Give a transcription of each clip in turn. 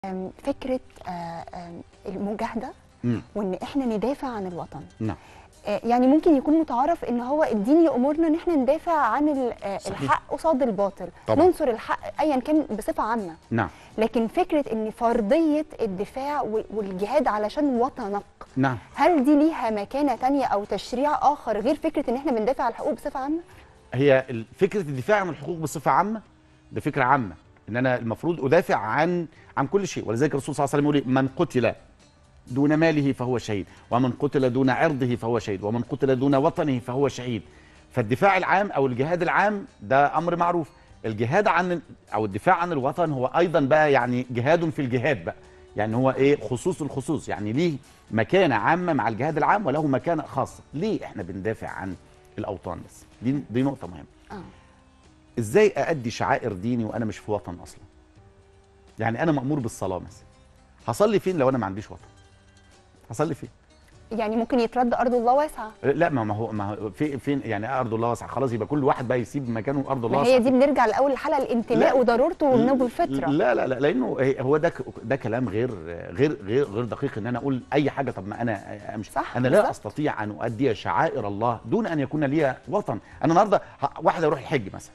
أم، فكره آه، آم، المجاهده مم. وان احنا ندافع عن الوطن نعم آه، يعني ممكن يكون متعارف ان هو الدين يامرنا ان احنا ندافع عن ال- آه، صحيح. الحق قصاد الباطل طبعاً. ننصر الحق ايا كان بصفه عامه نعم لكن فكره ان فرضيه الدفاع و- والجهاد علشان وطنك نعم هل دي ليها مكانه تانية او تشريع اخر غير فكره ان احنا بندافع عن الحقوق بصفه عامه هي ال- فكره الدفاع عن الحقوق بصفه عامه ده فكره عامه ان انا المفروض ادافع عن عن كل شيء ولذلك الرسول صلى الله عليه وسلم يقول إيه؟ من قتل دون ماله فهو شهيد ومن قتل دون عرضه فهو شهيد ومن قتل دون وطنه فهو شهيد فالدفاع العام او الجهاد العام ده امر معروف الجهاد عن او الدفاع عن الوطن هو ايضا بقى يعني جهاد في الجهاد بقى يعني هو ايه خصوص الخصوص يعني ليه مكانه عامه مع الجهاد العام وله مكانه خاصه ليه احنا بندافع عن الاوطان بس دي دي نقطه مهمه اه ازاي اادي شعائر ديني وانا مش في وطن اصلا يعني انا مامور بالصلاه مثلا هصلي فين لو انا ما عنديش وطن هصلي فين يعني ممكن يترد ارض الله واسعه لا ما ما هو ما هو في فين يعني ارض الله واسعه خلاص يبقى كل واحد بقى يسيب مكانه ارض الله ما واسعه هي دي بنرجع لاول الحلقه الانتماء لا. وضرورته ونبو الفطره لا لا لا لانه هي- هو ده ك- ده كلام غير غير غير غير دقيق ان انا اقول اي حاجه طب ما انا امشي صح، انا لا بالظبط. استطيع ان اؤدي شعائر الله دون ان يكون لي وطن انا النهارده ه- واحد يروح الحج مثلا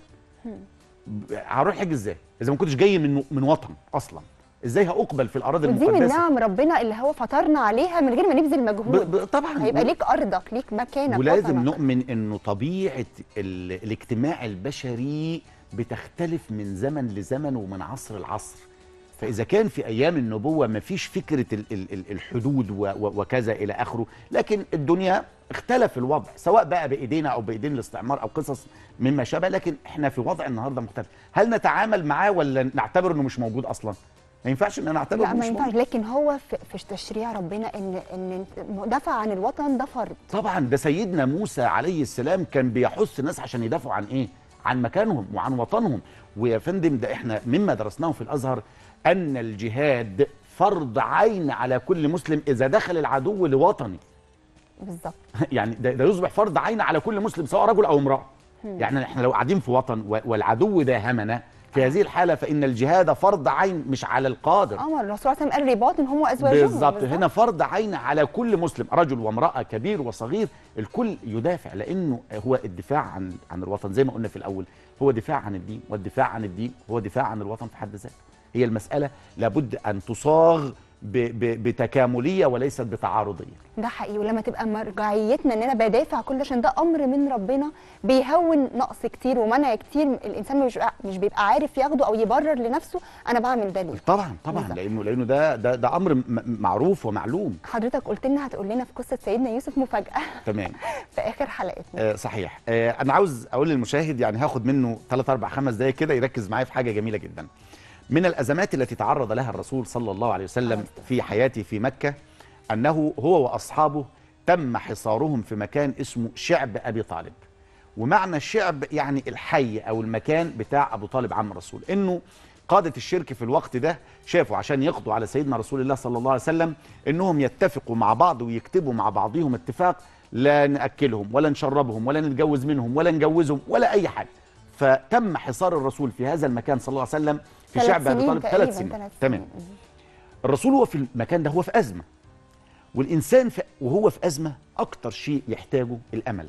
ب- هروح الحج ازاي اذا ما كنتش جاي من من وطن اصلا ازاي هاقبل في الاراضي ودي من المقدسه نعم ربنا اللي هو فطرنا عليها من غير ما نبذل ب- مجهود ب- طبعا هيبقى ليك ارضك ليك مكانك ولازم وطنك. نؤمن انه طبيعه ال... الاجتماع البشري بتختلف من زمن لزمن ومن عصر لعصر فاذا كان في ايام النبوه ما فيش فكره ال... ال... ال- الحدود و... و... وكذا الى اخره لكن الدنيا اختلف الوضع سواء بقى بايدينا او بايدين الاستعمار او قصص مما شابه لكن احنا في وضع النهارده مختلف هل نتعامل معاه ولا نعتبر انه مش موجود اصلا ما ينفعش ان انا اعتبر لا إنه ما مش ينفعش موجود لكن هو في, في تشريع ربنا ان ان المدافع عن الوطن ده فرض طبعا ده سيدنا موسى عليه السلام كان بيحث الناس عشان يدافعوا عن ايه؟ عن مكانهم وعن وطنهم ويا فندم ده احنا مما درسناه في الازهر ان الجهاد فرض عين على كل مسلم اذا دخل العدو لوطني بالظبط يعني ده, ده يصبح فرض عين على كل مسلم سواء رجل او امراه يعني احنا لو قاعدين في وطن و- والعدو داهمنا في هذه الحاله فان الجهاد فرض عين مش على القادر اه ما الرسول صلى الله عليه وسلم قال رباط هم ازواجهم بالظبط هنا فرض عين على كل مسلم رجل وامراه كبير وصغير الكل يدافع لانه هو الدفاع عن عن الوطن زي ما قلنا في الاول هو دفاع عن الدين والدفاع عن الدين هو دفاع عن الوطن في حد ذاته هي المساله لابد ان تصاغ ب ب بتكامليه وليست بتعارضيه ده حقيقي ولما تبقى مرجعيتنا ان انا بدافع كل عشان ده امر من ربنا بيهون نقص كتير ومنع كتير الانسان مش بيبقى مش بيبقى عارف ياخده او يبرر لنفسه انا بعمل ده ليه طبعا طبعا بالظبط. لانه لانه ده ده ده امر م- معروف ومعلوم حضرتك قلت لنا هتقول لنا في قصه سيدنا يوسف مفاجاه تمام في اخر حلقتنا آه صحيح آه انا عاوز اقول للمشاهد يعني هاخد منه 3 4 5 دقايق كده يركز معايا في حاجه جميله جدا من الازمات التي تعرض لها الرسول صلى الله عليه وسلم في حياته في مكه انه هو واصحابه تم حصارهم في مكان اسمه شعب ابي طالب ومعنى الشعب يعني الحي او المكان بتاع ابو طالب عم الرسول انه قادة الشرك في الوقت ده شافوا عشان يقضوا على سيدنا رسول الله صلى الله عليه وسلم انهم يتفقوا مع بعض ويكتبوا مع بعضهم اتفاق لا ناكلهم ولا نشربهم ولا نتجوز منهم ولا نجوزهم ولا اي حاجه فتم حصار الرسول في هذا المكان صلى الله عليه وسلم في ثلاث شعب ابي سنين طالب تقريباً، ثلاث سنين ثلاث تمام سنين. الرسول هو في المكان ده هو في ازمه والانسان في وهو في ازمه اكتر شيء يحتاجه الامل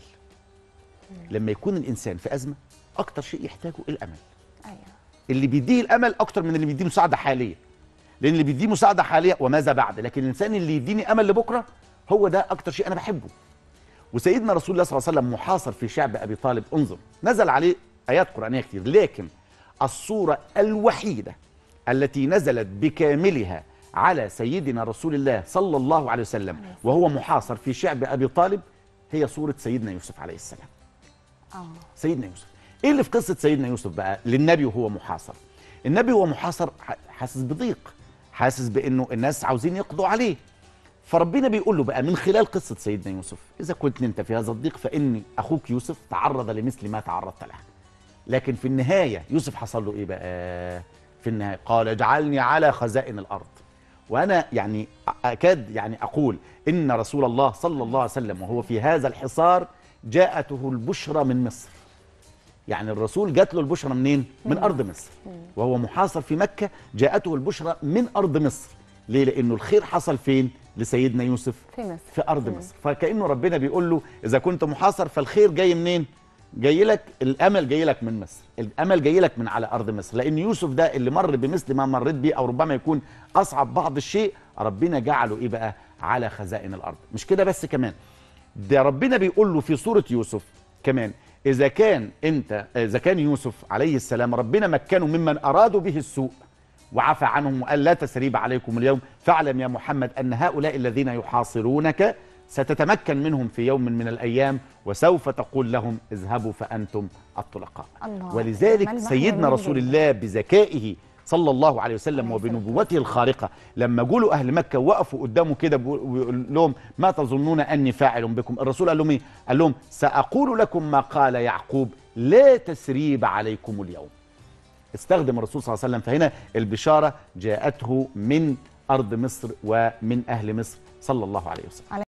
لما يكون الانسان في ازمه اكتر شيء يحتاجه الامل ايوه اللي بيديه الامل اكتر من اللي بيديه مساعده حاليه لان اللي بيديه مساعده حاليه وماذا بعد لكن الانسان اللي يديني امل لبكره هو ده اكتر شيء انا بحبه وسيدنا رسول الله صلى الله عليه وسلم محاصر في شعب ابي طالب انظر نزل عليه ايات قرانيه كتير لكن الصوره الوحيده التي نزلت بكاملها على سيدنا رسول الله صلى الله عليه وسلم وهو محاصر في شعب ابي طالب هي صوره سيدنا يوسف عليه السلام اه سيدنا يوسف ايه اللي في قصه سيدنا يوسف بقى للنبي وهو محاصر النبي وهو محاصر ح- حاسس بضيق حاسس بانه الناس عاوزين يقضوا عليه فربنا بيقول له بقى من خلال قصه سيدنا يوسف اذا كنت انت في هذا الضيق فاني اخوك يوسف تعرض لمثل ما تعرضت له لكن في النهايه يوسف حصل له ايه بقى في النهايه قال اجعلني على خزائن الارض وانا يعني اكاد يعني اقول ان رسول الله صلى الله عليه وسلم وهو في هذا الحصار جاءته البشرى من مصر يعني الرسول جات له البشرى منين من ارض مصر وهو محاصر في مكه جاءته البشرى من ارض مصر ليه لانه الخير حصل فين لسيدنا يوسف في مصر في ارض مصر فكانه ربنا بيقول له اذا كنت محاصر فالخير جاي منين جاي لك الامل جاي لك من مصر الامل جاي لك من على ارض مصر لان يوسف ده اللي مر بمثل ما مريت بيه او ربما يكون اصعب بعض الشيء ربنا جعله ايه بقى على خزائن الارض مش كده بس كمان ده ربنا بيقول له في سوره يوسف كمان اذا كان انت اذا كان يوسف عليه السلام ربنا مكنه ممن ارادوا به السوء وعفى عنهم وقال لا تسريب عليكم اليوم فاعلم يا محمد ان هؤلاء الذين يحاصرونك ستتمكن منهم في يوم من الايام وسوف تقول لهم اذهبوا فانتم الطلقاء الله ولذلك جمال سيدنا جميل رسول جداً. الله بذكائه صلى الله عليه وسلم عليه الصلاة وبنبوته الخارقه لما جولوا اهل مكه وقفوا قدامه كده بيقول- ويقول لهم ما تظنون اني فاعل بكم الرسول قال لهم ايه قال لهم ساقول لكم ما قال يعقوب لا تسريب عليكم اليوم استخدم الرسول صلى الله عليه وسلم فهنا البشاره جاءته من ارض مصر ومن اهل مصر صلى الله عليه وسلم